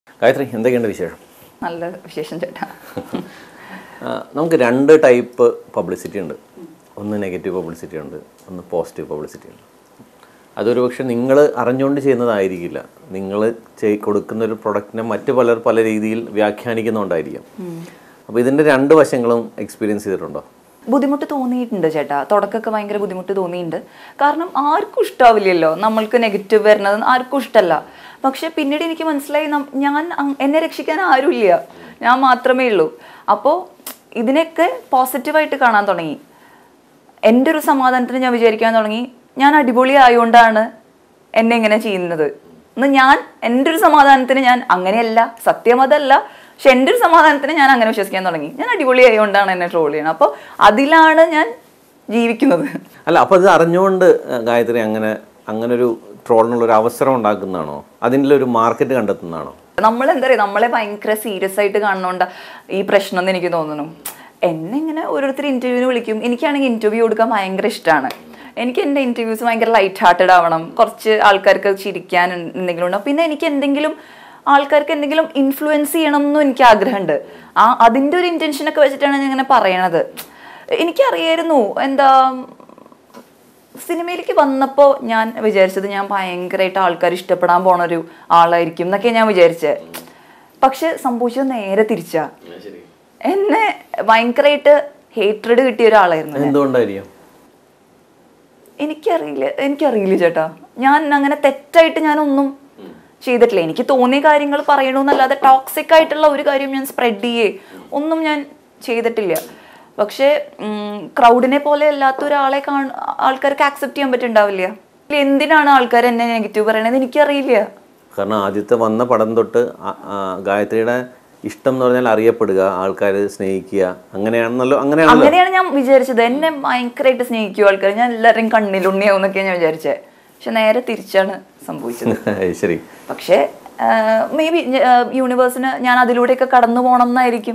ഗായത്രി എന്തൊക്കെയുണ്ട് വിശേഷം നല്ല വിശേഷം ചേട്ടാ ആ, നമുക്ക് രണ്ട് ടൈപ്പ് പബ്ലിസിറ്റി ഉണ്ട് ഒന്ന് നെഗറ്റീവ് പബ്ലിസിറ്റി ഉണ്ട് ഒന്ന് പോസിറ്റീവ് പബ്ലിസിറ്റി ഉണ്ട് അതൊരു പക്ഷെ നിങ്ങൾ അറിഞ്ഞുകൊണ്ട് ചെയ്യുന്നതായിരിക്കില്ല നിങ്ങൾ ചെയ് കൊടുക്കുന്ന ഒരു പ്രൊഡക്റ്റിനെ മറ്റു പലർ പല രീതിയിൽ വ്യാഖ്യാനിക്കുന്നുണ്ടായിരിക്കും അപ്പോൾ ഇതിൻ്റെ രണ്ട് വശങ്ങളും എക്സ്പീരിയൻസ് ചെയ്തിട്ടുണ്ടോ ബുദ്ധിമുട്ട് തോന്നിയിട്ടുണ്ട് ചേട്ടാ തുടക്കമൊക്കെ ഭയങ്കര ബുദ്ധിമുട്ട് തോന്നിയിട്ടുണ്ട് കാരണം ആർക്കും ഇഷ്ടാവില്ലല്ലോ നമ്മൾക്ക് നെഗറ്റീവ് വരുന്നത് ആർക്കും ഇഷ്ടമല്ല പക്ഷെ പിന്നീട് എനിക്ക് മനസ്സിലായി നം- ഞാൻ അങ്- എന്നെ രക്ഷിക്കാൻ ആരുമില്ല ഞാൻ മാത്രമേ ഉള്ളൂ അപ്പോൾ ഇതിനൊക്കെ പോസിറ്റീവായിട്ട് കാണാൻ തുടങ്ങി എൻ്റെ ഒരു സമാധാനത്തിന് ഞാൻ വിചാരിക്കാൻ തുടങ്ങി ഞാൻ അടിപൊളി ആയതുകൊണ്ടാണ് എന്നെ ഇങ്ങനെ ചെയ്യുന്നത് എന്ന് ഞാൻ എൻ്റെ ഒരു സമാധാനത്തിന് ഞാൻ അങ്ങനെയല്ല സത്യം അതല്ല പക്ഷെ എൻ്റെ ഒരു സമാധാനത്തിന് ഞാൻ അങ്ങനെ വിശ്വസിക്കാൻ തുടങ്ങി ഞാൻ അടിപൊളി ആയതുകൊണ്ടാണ് എന്നെ ട്രോൾ ചെയ്യുന്നത് അപ്പോൾ അതിലാണ് ഞാൻ ജീവിക്കുന്നത് അല്ല അപ്പോൾ ഇത് അറിഞ്ഞുകൊണ്ട് ആ, ഗായത്രി അങ്ങനെ അങ്ങനെ ഒരു ട്രോളിനുള്ള ഒരു അവസരം ഉണ്ടാക്കുന്നതാണോ അതിൻ്റെ ഒരു മാർക്കറ്റ് കണ്ടെത്തുന്നതാണോ നമ്മൾ എന്താ പറയുക നമ്മളെ ഭയങ്കര സീരിയസ് ആയിട്ട് കാണുന്നോണ്ട ഈ പ്രശ്നം എന്ന് എനിക്ക് തോന്നുന്നു എന്നെ ഇങ്ങനെ ഓരോരുത്തർ ഇൻ്റർവ്യൂവിന് വിളിക്കും എനിക്കാണെങ്കിൽ ഇൻ്റർവ്യൂ കൊടുക്കാൻ ഭയങ്കര ഇഷ്ടമാണ് എനിക്ക് എൻ്റെ ഇൻ്റർവ്യൂസ് ഭയങ്കര ലൈറ്റ് ഹാർട്ടഡ് ആവണം കുറച്ച് ആൾക്കാർക്ക് ചിരിക്കാൻ എന്തെങ്കിലും ഉണ്ടാവും പിന്നെ എനിക്ക് എന്തെങ്കിലും ആൾക്കാർക്ക് എന്തെങ്കിലും ഇൻഫ്ലുവൻസ് ചെയ്യണം എന്നും എനിക്ക് ആഗ്രഹമുണ്ട് ആ അതിൻ്റെ ഒരു ഇൻറ്റൻഷനൊക്കെ വെച്ചിട്ടാണ് ഞാൻ ഇങ്ങനെ പറയണത് എനിക്കറിയായിരുന്നു എന്താ സിനിമയിലേക്ക് വന്നപ്പോൾ ഞാൻ വിചാരിച്ചത് ഞാൻ ഭയങ്കരമായിട്ട് ആൾക്കാർ ഇഷ്ടപ്പെടാൻ പോണ ഒരു ആളായിരിക്കും എന്നൊക്കെ ഞാൻ വിചാരിച്ചത് പക്ഷെ സംഭവിച്ചത് നേരെ തിരിച്ചാ എന്നെ ഭയങ്കരമായിട്ട് ഹേറ്റ്രഡ് കിട്ടിയ ഒരാളായിരുന്നു ഞാൻ. എന്തുകൊണ്ടായിരിക്കും എനിക്കറിയില്ല എനിക്കറിയില്ല ചേട്ടാ ഞാൻ അങ്ങനെ തെറ്റായിട്ട് ഞാനൊന്നും ചെയ്തിട്ടില്ല എനിക്ക് തോന്നിയ കാര്യങ്ങൾ പറയണമെന്നല്ലാതെ ടോക്സിക് ആയിട്ടുള്ള ഒരു കാര്യം ഞാൻ സ്പ്രെഡ് ചെയ്യേ ഒന്നും ഞാൻ ചെയ്തിട്ടില്ല പക്ഷേ ക്രൗഡിനെ പോലെ അല്ലാത്ത ഒരാളെ കാണ ആൾക്കാർക്ക് ആക്സെപ്റ്റ് ചെയ്യാൻ പറ്റുന്നുണ്ടാവില്ല എന്തിനാണ് ആൾക്കാർ എന്നെ നെഗറ്റീവ് പറയണത് എനിക്കറിയില്ല കാരണം ആദ്യത്തെ വന്ന പടം തൊട്ട് ആ- ആ ഗായത്രിയുടെ ഇഷ്ടം എന്ന് പറഞ്ഞാൽ അറിയപ്പെടുക ആൾക്കാർ സ്നേഹിക്കുക അങ്ങനെയാണെന്നല്ലോ അങ്ങനെയാണല്ലോ അങ്ങനെയാണ് ഞാൻ വിചാരിച്ചത് എന്നെ ഭയങ്കരമായിട്ട് സ്നേഹിക്കും ആൾക്കാർ ഞാൻ എല്ലാവരെയും കണ്ണിലുണ്ണിയാവും എന്നൊക്കെ ഞാൻ വിചാരിച്ചത് പക്ഷെ നേരെ തിരിച്ചാണ് സംഭവിച്ചത് ശരി പക്ഷേ മേ ബി യൂണിവേഴ്സിന് ഞാൻ അതിലൂടെയൊക്കെ കടന്നു പോകണം എന്നായിരിക്കും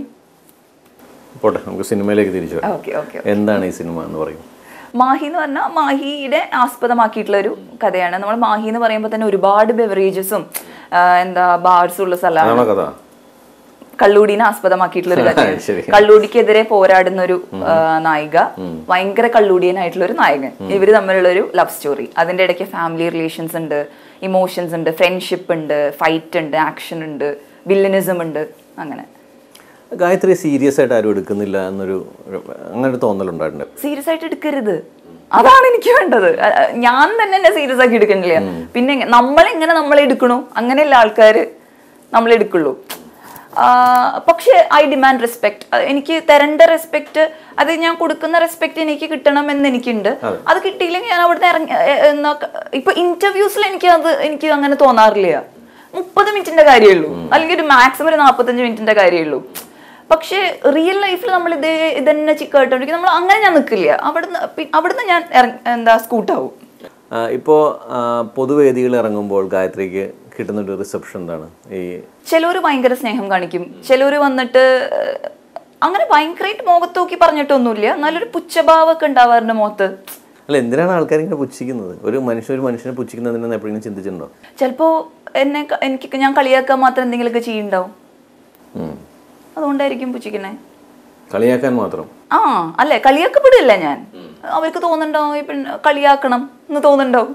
പോട്ടെ നമുക്ക് സിനിമയിലേക്ക് തിരിച്ചു വരാം ഓക്കെ ഓക്കെ എന്താണ് ഈ സിനിമ എന്ന് പറയും മാഹി എന്ന് പറഞ്ഞാൽ മാഹിയുടെ ആസ്പദമാക്കിയിട്ടുള്ള ഒരു കഥയാണ് നമ്മൾ മാഹി എന്ന് പറയുമ്പോൾ തന്നെ ഒരുപാട് ബെവറേജസും എന്താ ബാർസും ഉള്ള സ്ഥലമാണ് അതാണോ കഥ കള്ളൂടിനെ ആസ്പദമാക്കിയിട്ടുള്ള ഒരു കഥയാണ് ശരി. കള്ളൂടിക്കെതിരെ പോരാടുന്ന ഒരു ആ, നായിക ഭയങ്കര കള്ളൂടിയനായിട്ടുള്ള ഒരു നായകൻ ഇവര് തമ്മിലുള്ള ഒരു ലവ് സ്റ്റോറി അതിന്റെ ഇടയ്ക്ക് ഫാമിലി റിലേഷൻസ് ഉണ്ട് ഇമോഷൻസ് ഉണ്ട് ഫ്രണ്ട്ഷിപ്പ് ഉണ്ട് ഫൈറ്റ് ഉണ്ട് ആക്ഷൻ ഉണ്ട് വില്ലനിസം ഉണ്ട് അങ്ങനെ ഗായത്രി സീരിയസ് ആയിട്ട് ആരും എടുക്കുന്നില്ല എന്നൊരു ഒരു- അങ്ങനെ ഒരു തോന്നലുണ്ടായിട്ടുണ്ട് സീരിയസ് ആയിട്ട് എടുക്കരുത് അതാണ് എനിക്ക് വേണ്ടത് അ- അ- ഞാൻ തന്നെ എന്നെ സീരിയസ് ആക്കി എടുക്കണില്ല പിന്നെ എങ്ങ- നമ്മളെങ്ങനെ നമ്മളെ എടുക്കണു അങ്ങനെയല്ല ആൾക്കാർ നമ്മൾ എടുക്കുള്ളൂ ആ, പക്ഷേ ഐ ഡിമാൻഡ് റെസ്പെക്ട് എനിക്ക് തരേണ്ട റെസ്പെക്ട് അത് ഞാൻ കൊടുക്കുന്ന റെസ്പെക്ട് എനിക്ക് കിട്ടണം എന്ന് എനിക്കുണ്ട് അത് കിട്ടിയില്ലെങ്കിൽ ഞാൻ അവിടുന്ന് ഇറങ്ങി എ- എ- എന്നാ ക- ഇപ്പൊ ഇന്റർവ്യൂസിൽ എനിക്ക് അത് എനിക്ക് അങ്ങനെ തോന്നാറില്ല മുപ്പത് മിനിറ്റിന്റെ കാര്യമുള്ളൂ അല്ലെങ്കിൽ ഒരു മാക്സിമം ഒരു നാൽപ്പത്തഞ്ച് മിനിറ്റിന്റെ കാര്യമുള്ളൂ പക്ഷേ റിയൽ ലൈഫിൽ നമ്മൾ ഇതേ ഇതന്നെ കേട്ടോണ്ടിരിക്കും നമ്മൾ അങ്ങനെ ഞാൻ നിൽക്കില്ല അവിടുന്ന് പി- അവിടുന്ന് ഞാൻ ഇറങ്ങ- എന്താ സ്കൂട്ടാവും ഇപ്പോൾ പൊതുവേദികൾ ഇറങ്ങുമ്പോൾ ഗായത്രിക്ക് കിട്ടുന്ന ഒരു റിസപ്ഷൻ എന്താണ് ഈ ചിലവർ ഭയങ്കര സ്നേഹം കാണിക്കും ചിലവർ വന്നിട്ട് ഏഹ്, അങ്ങനെ ഭയങ്കരമായിട്ട് മുഖത്ത് നോക്കി പറഞ്ഞിട്ടൊന്നുമില്ല നല്ലൊരു പുച്ഛഭാവമൊക്കെ ഉണ്ടാവാറുണ്ട് മുഖത്ത് അല്ല എന്തിനാണ് ആൾക്കാർ ഇങ്ങനെ പുച്ഛിക്കുന്നത് ഒരു മനുഷ്യൻ ഒരു മനുഷ്യനെ പുച്ഛിക്കുന്നതിനെന്ന് എപ്പോഴെങ്കിലും ചിന്തിച്ചിട്ടുണ്ടോ ചിലപ്പോൾ എന്നെ ക- എനിക്ക് ഞാൻ കളിയാക്കാൻ മാത്രം എന്തെങ്കിലുമൊക്കെ ചെയ്യുന്നുണ്ടാവും ഉം. അതുകൊണ്ടായിരിക്കും പുച്ഛിക്കണേ കളിയാക്കാൻ മാത്രം ആ അല്ലേ കളിയാക്കപ്പെടില്ല ഞാൻ അവർക്ക് തോന്നുന്നുണ്ടാവും ഈ പെണ്ണ് കളിയാക്കണം എന്ന് തോന്നുന്നുണ്ടാവും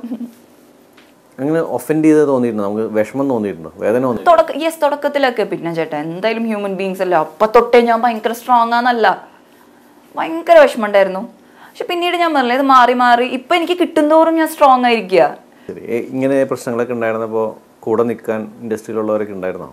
അങ്ങനെ ഒഫൻഡ് ചെയ്ത് തോന്നിയിട്ടുണ്ടോ നമുക്ക് വിഷമം തോന്നിയിട്ടുണ്ടോ വേദന തോന്നി തുടക്ക യെസ് തുടക്കത്തിലൊക്കെ പിന്നെ ചേട്ടാ എന്തായാലും ഹ്യൂമൻ ബീങ്സ് അല്ല അപ്പൊ തൊട്ടേ ഞാൻ ഭയങ്കര സ്ട്രോങ് ആണെന്നല്ല ഭയങ്കര വിഷമമുണ്ടായിരുന്നു പക്ഷെ പിന്നീട് ഞാൻ പറഞ്ഞില്ല ഇത് മാറി മാറി ഇപ്പൊ എനിക്ക് കിട്ടുന്തോറും ഞാൻ സ്ട്രോങ് ആയിരിക്കുക ശരി ഏ, ഇങ്ങനെ പ്രശ്നങ്ങളൊക്കെ ഉണ്ടായിരുന്നപ്പോൾ കൂടെ നിൽക്കാൻ ഇൻഡസ്ട്രിയിലുള്ളവരൊക്കെ ഉണ്ടായിരുന്നോ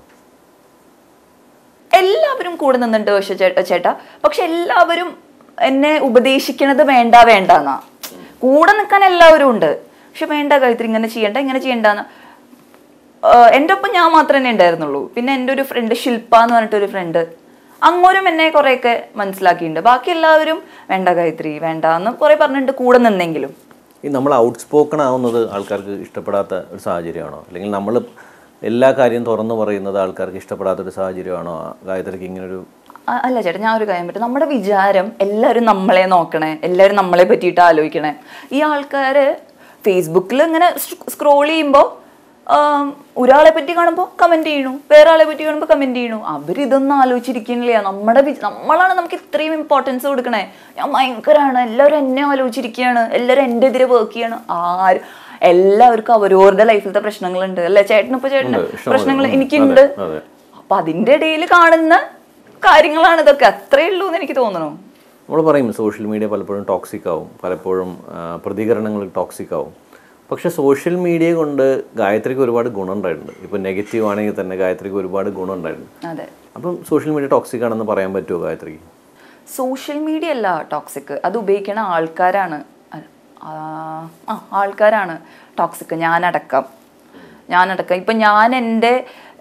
എല്ലാവരും കൂടെ നിന്നിട്ടുണ്ട് പക്ഷെ ചേട്ടാ ചേട്ടാ പക്ഷെ എല്ലാവരും എന്നെ ഉപദേശിക്കണത് വേണ്ട വേണ്ട എന്നാ കൂടെ നിൽക്കാൻ എല്ലാവരും ഉണ്ട് പക്ഷെ വേണ്ട കഴുത്തിൽ ഇങ്ങനെ ചെയ്യണ്ട ഇങ്ങനെ ചെയ്യണ്ടെന്ന് എൻ്റെ ഒപ്പം ഞാൻ മാത്രമേ ഉണ്ടായിരുന്നുള്ളൂ പിന്നെ എൻ്റെ ഒരു ഫ്രണ്ട് ശില്പ എന്ന് പറഞ്ഞിട്ടൊരു ഫ്രണ്ട് അങ്ങോരും എന്നെ കുറേയൊക്കെ മനസ്സിലാക്കിയിട്ടുണ്ട് ബാക്കി എല്ലാവരും വേണ്ട ഗായത്രി വേണ്ട എന്ന് കുറേ പറഞ്ഞിട്ട് കൂടെ നിന്നെങ്കിലും ഈ നമ്മൾ ഔട്ട് സ്പോക്കൺ ആവുന്നത് ആൾക്കാർക്ക് ഇഷ്ടപ്പെടാത്ത ഒരു സാഹചര്യമാണോ അല്ലെങ്കിൽ നമ്മൾ എല്ലാ കാര്യം തുറന്നു പറയുന്നത് ആൾക്കാർക്ക് ഇഷ്ടപ്പെടാത്ത ഒരു സാഹചര്യമാണോ ഗായത്രിക്ക് ഇങ്ങനൊരു അ- അല്ല ചേട്ടാ ഞാൻ ഒരു കാര്യം പറ്റും നമ്മുടെ വിചാരം എല്ലാവരും നമ്മളെ നോക്കണേ എല്ലാവരും നമ്മളെ പറ്റിയിട്ട് ആലോചിക്കണേ ഈ ആൾക്കാര് ഫേസ്ബുക്കിൽ ഇങ്ങനെ സ്ക്രോൾ ചെയ്യുമ്പോൾ ആം, ഒരാളെ പറ്റി കാണുമ്പോൾ കമന്റ് ചെയ്യണു വേറെ ആളെ പറ്റി കാണുമ്പോൾ കമന്റ് ചെയ്യണു അവരിതൊന്നും ആലോചിച്ചിരിക്കണില്ല നമ്മുടെ വി- നമ്മളാണ് നമുക്ക് ഇത്രയും ഇമ്പോർട്ടൻസ് കൊടുക്കണേ ഞാൻ ഭയങ്കരമാണ് എല്ലാവരും എന്നെ ആലോചിച്ചിരിക്കുകയാണ് എല്ലാവരും എൻ്റെ എതിരെ വർക്ക് ചെയ്യാണ് ആര് എല്ലാവർക്കും അവരവരുടെ ലൈഫിലത്തെ പ്രശ്നങ്ങളുണ്ട് അല്ലെ ചേട്ടനിപ്പോ ചേട്ടന് ഉണ്ട്, ഇഷ്ടംപോലെ. പ്രശ്നങ്ങൾ ഉം, എനിക്കുണ്ട് അതെ, അതെ. അപ്പൊ അതിന്റെ ഇടയിൽ കാണുന്ന കാര്യങ്ങളാണ് ഇതൊക്കെ അത്രേ ഉള്ളൂ എന്ന് എനിക്ക് തോന്നുന്നു നമ്മൾ പറയും സോഷ്യൽ മീഡിയ പലപ്പോഴും ടോക്സിക് ആവും പലപ്പോഴും ആ, പ്രതികരണങ്ങൾ ടോക്സിക് ആവും പക്ഷേ സോഷ്യൽ മീഡിയ കൊണ്ട് ഗായത്രിക്ക് ഒരുപാട് ഗുണം ഉണ്ടായിട്ടുണ്ട് ഇപ്പോൾ നെഗറ്റീവ് ആണെങ്കിൽ തന്നെ ഗായത്രിക്ക് ഒരുപാട് ഗുണം ഉണ്ടായിട്ടുണ്ട് അതെ അപ്പം സോഷ്യൽ മീഡിയ ടോക്സിക് ആണെന്ന് പറയാൻ പറ്റുമോ ഗായത്രിക്ക് സോഷ്യൽ മീഡിയ അല്ല ടോക്സിക് അത് ഉപയോഗിക്കുന്ന ആൾക്കാരാണ് അല്ല, ആ ആ, ആൾക്കാരാണ് ടോക്സിക് ഞാനടക്കം ഞാനടക്കം ഇപ്പം ഞാൻ എൻ്റെ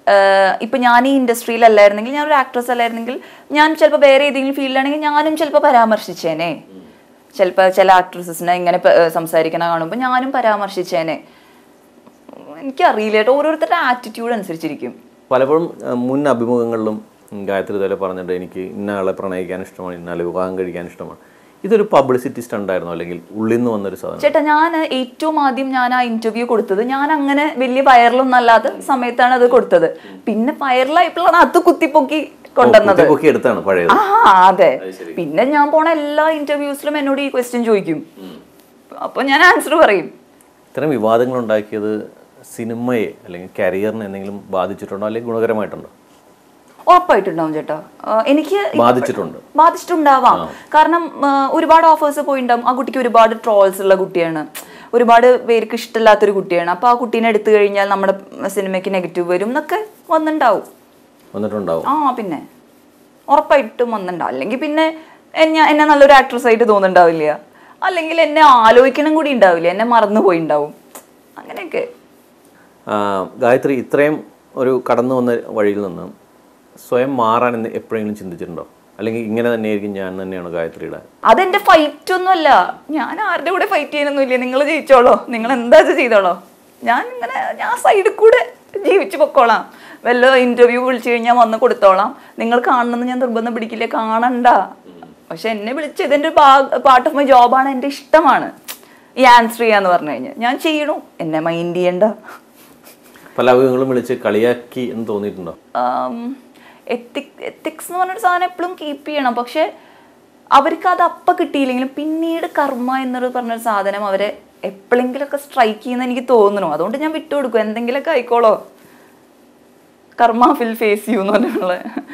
ഇപ്പം ഞാൻ ഈ ഇൻഡസ്ട്രിയിലല്ലായിരുന്നെങ്കിൽ ഞാനൊരു ആക്ട്രസ് അല്ലായിരുന്നെങ്കിൽ ഞാൻ ചിലപ്പോൾ വേറെ ഏതെങ്കിലും ഫീൽഡിലാണെങ്കിൽ ഞാനും ചിലപ്പോൾ പരാമർശിച്ചേനെ ചിലപ്പോൾ ചില ആക്ട്രസസിനെ ഇങ്ങനെ പ- ഏർ സംസാരിക്കണ കാണുമ്പോൾ ഞാനും പരാമർശിച്ചേനെ എനിക്കറിയില്ല കേട്ടോ ഓരോരുത്തരുടെ ആറ്റിറ്റ്യൂഡ് അനുസരിച്ചിരിക്കും പലപ്പോഴും ആ, മുൻ അഭിമുഖങ്ങളിലും ഉം, ഗായത്രി ഇതുപോലെ പറഞ്ഞിട്ട് എനിക്ക് ഇന്ന ആളെ പ്രണയിക്കാൻ ഇഷ്ടമാണ് ഇന്ന ആളെ വിവാഹം കഴിക്കാൻ ഇഷ്ടമാണ് ഇതൊരു പബ്ലിസിറ്റി സ്റ്റണ്ടായിരുന്നോ അല്ലെങ്കിൽ ഉള്ളിൽ നിന്ന് വന്നൊരു സാധനം ചേട്ടാ ഞാൻ ഏറ്റവും ആദ്യം ഞാൻ ആ ഇന്റർവ്യൂ കൊടുത്തത് ഞാൻ അങ്ങനെ വലിയ വൈറലൊന്നും അല്ലാത്ത സമയത്താണ് അത് കൊടുത്തത് പിന്നെ വൈറലായപ്പോഴാണ് അത് കുത്തിപ്പൊക്കി കൊണ്ടുവന്നത് പൊക്കി എടുത്താണ് പഴയത് ആ അതെ പിന്നെ ഞാൻ പോണ എല്ലാ ഇന്റർവ്യൂസിലും എന്നോട് ഈ ക്വസ്റ്റ്യൻ ചോദിക്കും അപ്പൊ ഞാൻ ആൻസർ പറയും ഇത്തരം വിവാദങ്ങൾ ഉണ്ടാക്കിയത് സിനിമയെ അല്ലെങ്കിൽ കരിയറിനെ എന്തെങ്കിലും ബാധിച്ചിട്ടുണ്ടോ അല്ലെങ്കിൽ ഗുണകരമായിട്ടുണ്ടോ ഉറപ്പായിട്ടുണ്ടാവും ചേട്ടാ ആ, എനിക്ക് ബാധിച്ചിട്ടുണ്ട് ബാധിച്ചിട്ടുണ്ടാവാം കാരണം ആ, ഒരുപാട് ഓഫേഴ്സ് പോയിണ്ടാവും ആ കുട്ടിക്ക് ഒരുപാട് ട്രോൾസ് ഉള്ള കുട്ടിയാണ് ഒരുപാട് പേർക്ക് ഇഷ്ടമില്ലാത്തൊരു കുട്ടിയാണ് അപ്പൊ ആ കുട്ടീനെ എടുത്തു കഴിഞ്ഞാൽ നമ്മുടെ സിനിമയ്ക്ക് നെഗറ്റീവ് വരും എന്നൊക്കെ വന്നിട്ടുണ്ടാവും വന്നിട്ടുണ്ടാവും ആ പിന്നെ ഉറപ്പായിട്ടും വന്നിട്ടുണ്ടാവും അല്ലെങ്കിൽ പിന്നെ എന്നെ എന്നെ നല്ലൊരു ആക്ട്രസ് ആയിട്ട് തോന്നുന്നുണ്ടാവില്ല അല്ലെങ്കിൽ എന്നെ ആലോചിക്കണം കൂടി ഉണ്ടാവില്ല എന്നെ മറന്നു പോയിണ്ടാവും അങ്ങനെയൊക്കെ ആ, ഗായത്രി ഇത്രയും ഒരു കടന്നു വന്ന വഴിയിൽ നിന്ന് സ്വയം മാറാൻ എന്ന് എപ്പോഴെങ്കിലും ചിന്തിച്ചിട്ടുണ്ടോ അല്ലെങ്കിൽ ഇങ്ങനെ തന്നെയായിരിക്കും ഞാൻ തന്നെയാണ് ഗായത്രിയുടെ അതെന്റെ ഫൈറ്റ് ഒന്നുമല്ല ഞാൻ ആരുടെ കൂടെ ഫൈറ്റ് ചെയ്യാനൊന്നുമില്ല നിങ്ങൾ ജയിച്ചോളോ നിങ്ങൾ എന്താ വെച്ചാ ചെയ്തോളോ ഞാൻ ഇങ്ങനെ ഞാൻ സൈഡിൽ കൂടെ ജീവിച്ചു പൊക്കോളാം വല്ല ഇന്റർവ്യൂ വിളിച്ചു കഴിഞ്ഞാൽ വന്ന് കൊടുത്തോളാം നിങ്ങൾ കാണണമെന്ന് ഞാൻ നിർബന്ധം പിടിക്കില്ല കാണണ്ട പക്ഷെ എന്നെ വിളിച്ച് ഇതിന്റെ പാർട്ട് ഓഫ് മൈ ജോബാണ് എൻ്റെ ഇഷ്ടമാണ് ഈ ആൻസർ ചെയ്യാന്ന് പറഞ്ഞു കഴിഞ്ഞാൽ ഞാൻ ചെയ്യണു എന്നെ മൈൻഡ് ചെയ്യണ്ട പല അഭിമുഖങ്ങളും വിളിച്ച് കളിയാക്കി എന്ന് തോന്നിയിട്ടുണ്ടോ എത്തിക് എത്തിക്സ് എന്ന് പറഞ്ഞൊരു സാധനം എപ്പോഴും കീപ്പ് ചെയ്യണം പക്ഷെ അവർക്ക് അത് അപ്പം കിട്ടിയില്ലെങ്കിലും പിന്നീട് കർമ്മ എന്നൊരു പറഞ്ഞൊരു സാധനം അവരെ എപ്പോഴെങ്കിലൊക്കെ സ്ട്രൈക്ക് ചെയ്യുന്ന എനിക്ക് തോന്നുന്നു അതുകൊണ്ട് ഞാൻ വിട്ടുകൊടുക്കും എന്തെങ്കിലുമൊക്കെ ആയിക്കോളോ കർമ്മ ഫിൽ ഫേസ് യു എന്ന് പറഞ്ഞുള്ള